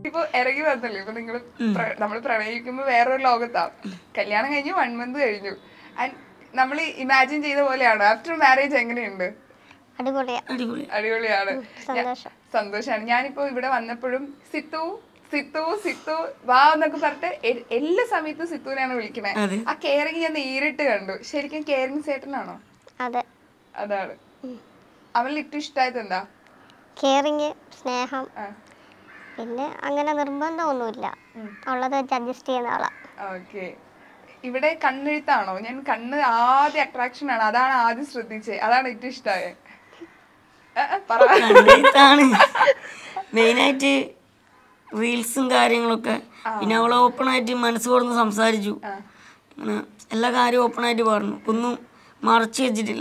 ഇപ്പൊ ഇറങ്ങി വന്നല്ലോ ഇപ്പൊ നിങ്ങൾ നമ്മൾ പ്രണയിക്കുമ്പോ വേറൊരു ലോകത്താ കല്യാണം കഴിഞ്ഞു വൺ മന്ത് കഴിഞ്ഞു ആൻഡ് നമ്മൾ ഇമാജിൻ ചെയ്ത പോലെയാണ് ആഫ്റ്റർ മാരേജ് എങ്ങനെയുണ്ട് അടിപൊളിയാ അടിപൊളി അടിപൊളിയാണ് സന്തോഷം സന്തോഷാണ് ഞാനിപ്പോ ഇവിടെ വന്നപ്പോഴും സിത്തു സിത്തു സിത്തു വാ എന്നൊക്കെ പറഞ്ഞിട്ട് എ- എല്ലാ സമയത്തും സിത്തുവിനെയാണ് വിളിക്കണേ അതെ. ആ കെയറിങ് ഞാൻ നേരിട്ട് കണ്ടു ശരിക്കും കെയറിങ് ചേട്ടനാണോ അതെ അതാണ് അവളിൽ ഏറ്റവും ഇഷ്ടമായത് എന്താ കെയറിങ് സ്നേഹം ആ പിന്നെ അങ്ങനെ നിർബന്ധമൊന്നുമില്ല ഉള്ളത് വെച്ച് അഡ്ജസ്റ്റ് ചെയ്യുന്ന ആളാ ഓക്കെ ഇവിടെ കണ്ണെഴുത്താണോ ഞാൻ കണ്ണ് ആദ്യ അട്രാക്ഷൻ ആണ് അതാണ് ആദ്യം ശ്രദ്ധിച്ചത് അതാണ് ഏറ്റവും ഇഷ്ടമായത് പറ കണ്ടെഴുത്താണ് മെയിനായിട്ട് റീൽസും കാര്യങ്ങളൊക്കെ പിന്നെ അവൾ ഓപ്പണായിട്ട് മനസ്സ് തുറന്ന് സംസാരിച്ചു അങ്ങനെ എല്ലാ കാര്യവും ഓപ്പണായിട്ട് പറഞ്ഞു ഒന്നും മറച്ചു വെച്ചിട്ടില്ല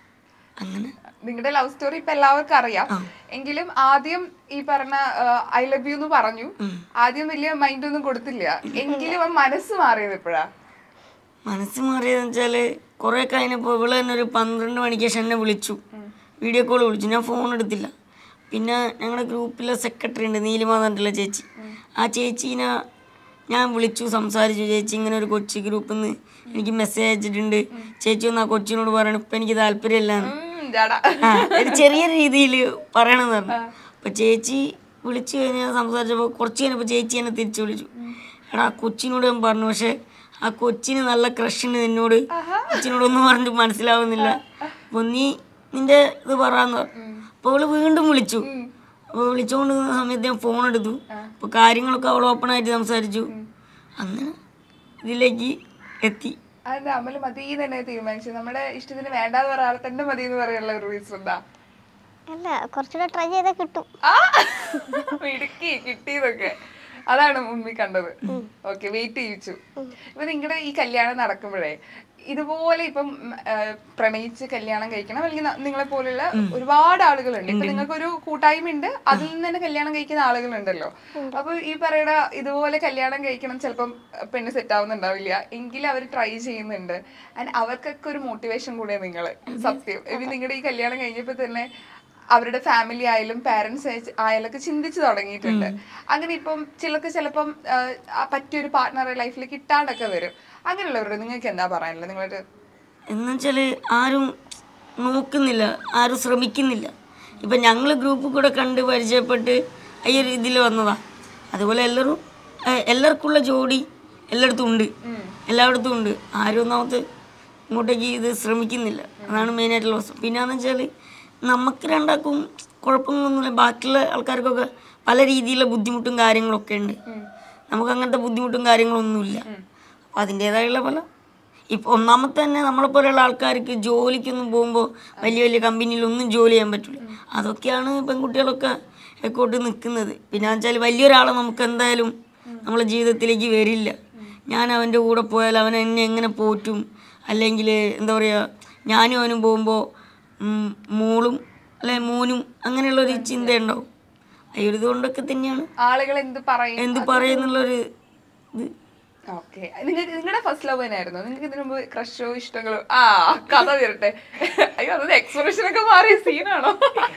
അങ്ങനെ നിങ്ങളുടെ ലവ് സ്റ്റോറി ഇപ്പൊ എല്ലാവർക്കും അറിയാം എങ്കിലും ആദ്യം ഈ പറഞ്ഞ ഐ ലവ് യു എന്ന് പറഞ്ഞു ആദ്യം വലിയ മൈൻഡ് ഒന്നും കൊടുത്തില്ല എങ്കിലും ആ മനസ്സ് മാറിയത് എപ്പോഴാ മനസ്സ് മാറിയതെന്ന് വെച്ചാല് കുറെ കഴിഞ്ഞപ്പോൾ ഇവള് തന്നെ ഒരു പന്ത്രണ്ട് മണിക്ക് ശേഷം എന്നെ വിളിച്ചു വീഡിയോ കോൾ വിളിച്ചു ഞാൻ ഫോൺ എടുത്തില്ല പിന്നെ ഞങ്ങളുടെ ഗ്രൂപ്പിലെ സെക്രട്ടറി ഉണ്ട് നീലിമ എന്നിട്ടുള്ള ചേച്ചി ആ ചേച്ചീനെ ഞാൻ വിളിച്ചു സംസാരിച്ചു ചേച്ചി ഇങ്ങനെ ഒരു കൊച്ചി ഗ്രൂപ്പിൽ നിന്ന് എനിക്ക് മെസ്സേജ് അയച്ചിട്ടുണ്ട് ചേച്ചി ഒന്ന് ആ കൊച്ചിനോട് പറയണം ഇപ്പം എനിക്ക് താല്പര്യമില്ലാന്ന് ഉം, ജാടാ ആ, ഒരു ചെറിയ രീതിയിൽ പറയണമെന്ന് പറഞ്ഞു അപ്പൊ ചേച്ചി വിളിച്ചു കഴിഞ്ഞാൽ സംസാരിച്ചപ്പോൾ കുറച്ച് കഴിഞ്ഞപ്പോൾ ചേച്ചി എന്നെ തിരിച്ചു വിളിച്ചു എടാ ആ കൊച്ചിനോട് ഞാൻ പറഞ്ഞു പക്ഷെ ആ കൊച്ചിന് നല്ല ക്രഷ് ഉണ്ട് നിന്നോട് കൊച്ചിനോടൊന്നും പറഞ്ഞിട്ട് മനസ്സിലാവുന്നില്ല അപ്പൊ നീ നിന്റെ ഇത് പറയാന്ന് പറഞ്ഞു അപ്പൊ അവള് വീണ്ടും വിളിച്ചു അപ്പോൾ വിളിച്ചുകൊണ്ട് നിന്ന സമയത്ത് ഞാൻ ഫോൺ എടുത്തു അപ്പോൾ കാര്യങ്ങളൊക്കെ അവൾ ഓപ്പൺ ആയിട്ട് സംസാരിച്ചു അങ്ങനെ ഇതിലേക്ക് എത്തി അതെന്താ അമ്മല് മതി തന്നെ തീരുമാനിച്ചു നമ്മുടെ ഇഷ്ടത്തിന് വേണ്ടാന്ന് പറയാതെ തന്നെ മതി എന്ന് പറയാനുള്ള ഒരു റീസൺ എന്താ അല്ല കുറച്ചുകൂടെ ട്രൈ ചെയ്താൽ കിട്ടും ആ മിടുക്കി കിട്ടിയതൊക്കെ അതാണ് മുമ്പിൽ കണ്ടത് ഓക്കെ വെയിറ്റ് ചെയ്യിച്ചു ഇപ്പൊ നിങ്ങളുടെ ഈ കല്യാണം നടക്കുമ്പോഴേ ഇതുപോലെ ഇപ്പം ഉം, ആ, പ്രണയിച്ച് കല്യാണം കഴിക്കണം അല്ലെങ്കിൽ ന- നിങ്ങളെ പോലുള്ള ഒരുപാട് ആളുകളുണ്ട് ഇപ്പൊ നിങ്ങൾക്കൊരു കൂട്ടായ്മ ഉണ്ട് അതിൽ നിന്ന് തന്നെ കല്യാണം കഴിക്കുന്ന ആളുകളുണ്ടല്ലോ അപ്പൊ ഈ പറയുന്ന ഇതുപോലെ കല്യാണം കഴിക്കണം ചിലപ്പം പെണ്ണ് സെറ്റ് ആവുന്നുണ്ടാവില്ല എങ്കിലും അവർ ട്രൈ ചെയ്യുന്നുണ്ട് ആൻഡ് അവർക്കൊക്കെ ഒരു മോട്ടിവേഷൻ കൂടെ നിങ്ങള് സത്യം ഇനി നിങ്ങളുടെ ഈ കല്യാണം കഴിഞ്ഞപ്പോ തന്നെ അവരുടെ ഫാമിലി ആയാലും പാരന്റ്സ് ആയാലൊക്കെ ചിന്തിച്ചു തുടങ്ങിയിട്ടുണ്ട് അങ്ങനെ ഇപ്പം ചിലർക്ക് ചിലപ്പം ആ, ആ പറ്റിയൊരു പാർട്ട്ണറെ ലൈഫിൽ കിട്ടാണ്ടൊക്കെ വരും അങ്ങനെയുള്ളവരോട് നിങ്ങൾക്ക് എന്താ പറയാനുള്ളത് നിങ്ങളൊരു എന്നുവെച്ചാൽ ആരും നോക്കുന്നില്ല ആരും ശ്രമിക്കുന്നില്ല ഇപ്പം ഞങ്ങൾ ഗ്രൂപ്പിൽ കൂടെ കണ്ട് പരിചയപ്പെട്ട് ഈ ഒരു ഇതിൽ വന്നതാ അതുപോലെ എല്ലാവരും ഏഹ്, എല്ലാവർക്കുള്ള ജോഡി എല്ലായിടത്തും ഉണ്ട് എല്ലായിടത്തും ഉണ്ട് ആരും ഒന്നാമത് ഇങ്ങോട്ടേക്ക് ഇത് ശ്രമിക്കുന്നില്ല അതാണ് മെയിനായിട്ടുള്ള പ്രശ്നം പിന്നെന്ന് വെച്ചാൽ നമുക്ക് രണ്ടാക്കും കുഴപ്പങ്ങളൊന്നുമില്ല ബാക്കിയുള്ള ആൾക്കാർക്കൊക്കെ പല രീതിയിലുള്ള ബുദ്ധിമുട്ടും കാര്യങ്ങളൊക്കെ ഉണ്ട് നമുക്ക് അങ്ങനത്തെ ബുദ്ധിമുട്ടും കാര്യങ്ങളൊന്നുമില്ല അപ്പോൾ അതിൻ്റേതായുള്ള പല ഇപ്പൊ ഒന്നാമത്തെ തന്നെ നമ്മളെ പോലെയുള്ള ആൾക്കാർക്ക് ജോലിക്കൊന്നും പോകുമ്പോൾ വലിയ വലിയ കമ്പനിയിലൊന്നും ജോലി ചെയ്യാൻ പറ്റില്ല അതൊക്കെയാണ് പെൺകുട്ടികളൊക്കെ എക്കോട്ട് നിൽക്കുന്നത് പിന്നെ വെച്ചാൽ വലിയൊരാളെ നമുക്ക് എന്തായാലും നമ്മളെ ജീവിതത്തിലേക്ക് വരില്ല ഞാൻ അവൻ്റെ കൂടെ പോയാൽ അവൻ എന്നെ എങ്ങനെ പോറ്റും അല്ലെങ്കിൽ എന്താ പറയുക ഞാനും അവനും പോകുമ്പോൾ മോളും അല്ലെ മോനും അങ്ങനെയുള്ളൊരു ചിന്തയുണ്ടാവും ആ ഒരു ഇതുകൊണ്ടൊക്കെ തന്നെയാണ് ആളുകൾ എന്ത് പറയും എന്ത് പറയുന്നുള്ളൊരു ഇത് ഓക്കെ നിങ്ങൾക്ക് നിങ്ങളുടെ ഫസ്റ്റ് ലവ് തന്നെയായിരുന്നു നിങ്ങൾക്ക് ഇതിനു മുമ്പ് ക്രഷോ ഇഷ്ടങ്ങളോ ആ കഥ വരട്ടെ അയ്യോ അത് എക്സ്പ്രഷൻ ഒക്കെ മാറിയ സീനാണോ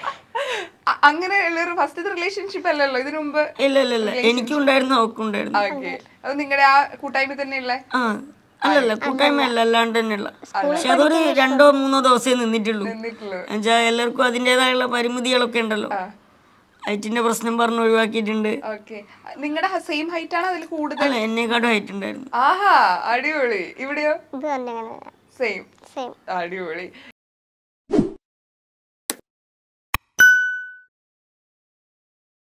അങ്ങനെയുള്ള ഒരു ഫസ്റ്റ് റിലേഷൻഷിപ്പ് അല്ലല്ലോ ഇതിനു മുമ്പ് ഇല്ല ഇല്ല ഇല്ല എനിക്കും ഉണ്ടായിരുന്നു അവൾക്കും ഉണ്ടായിരുന്നു ഓക്കെ അത് നിങ്ങളുടെ ആ കൂട്ടായ്മ തന്നെയുള്ള ആ അല്ലല്ല കൂട്ടായ്മ അല്ല അല്ലാണ്ട് തന്നെയുള്ള പക്ഷെ അതൊരു രണ്ടോ മൂന്നോ ദിവസമേ നിന്നിട്ടുള്ളൂ നിന്നിട്ടുള്ളത് എന്നുവെച്ചാൽ എല്ലാവർക്കും അതിൻ്റെതായുള്ള പരിമിതികളൊക്കെ ഉണ്ടല്ലോ ഹൈറ്റിന്റെ പ്രശ്നം പറഞ്ഞ് ഒഴിവാക്കിയിട്ടുണ്ട് ഓക്കെ നിങ്ങളുടെ സെയിം ഹൈറ്റ് ആണ് അതിൽ കൂടുതൽ അല്ല എന്നെക്കാട്ടും ഹൈറ്റ് ഉണ്ടായിരുന്നു ആഹാ അടിപൊളി ഇവിടെയോ ഇത് തന്നെ അങ്ങനെ സെയിം സെയിം അടിപൊളി